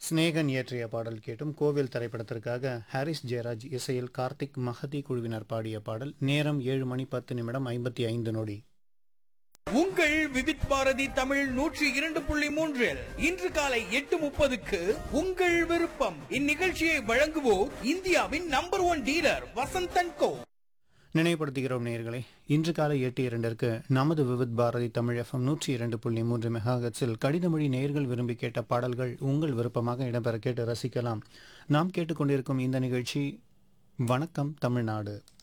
சிநேகன் இயற்றிய பாடல் கேட்டும் கோவில் திரைப்படத்திற்காக ஹாரிஸ் ஜெயராஜ் இசையில் கார்த்திக் மஹதி குழுவினர் பாடிய பாடல் நேரம் ஏழு மணி பத்து நிமிடம் ஐம்பத்தி ஐந்து நொடி உங்கள் விவித் பாரதி தமிழ் நூற்றி இரண்டு புள்ளி மூன்றில் இன்று காலை எட்டு முப்பதுக்கு உங்கள் விருப்பம் இந்நிகழ்ச்சியை வழங்குவோர் இந்தியாவின் number one dealer Vasanthan co நினைவுபடுத்துகிறோம் நேயர்களே இன்று காலை எட்டு இரண்டிற்கு நமது விவித் பாரதி தமிழ் எஃப்எம் நூற்றி இரண்டு புள்ளி மூன்று மெகாஹெட்ஸில் கடிதமொழி நேயர்கள் விரும்பி கேட்ட பாடல்கள் உங்கள் விருப்பமாக இடம்பெற கேட்டு ரசிக்கலாம் நாம் கேட்டுக்கொண்டிருக்கும் இந்த நிகழ்ச்சி வணக்கம் தமிழ்நாடு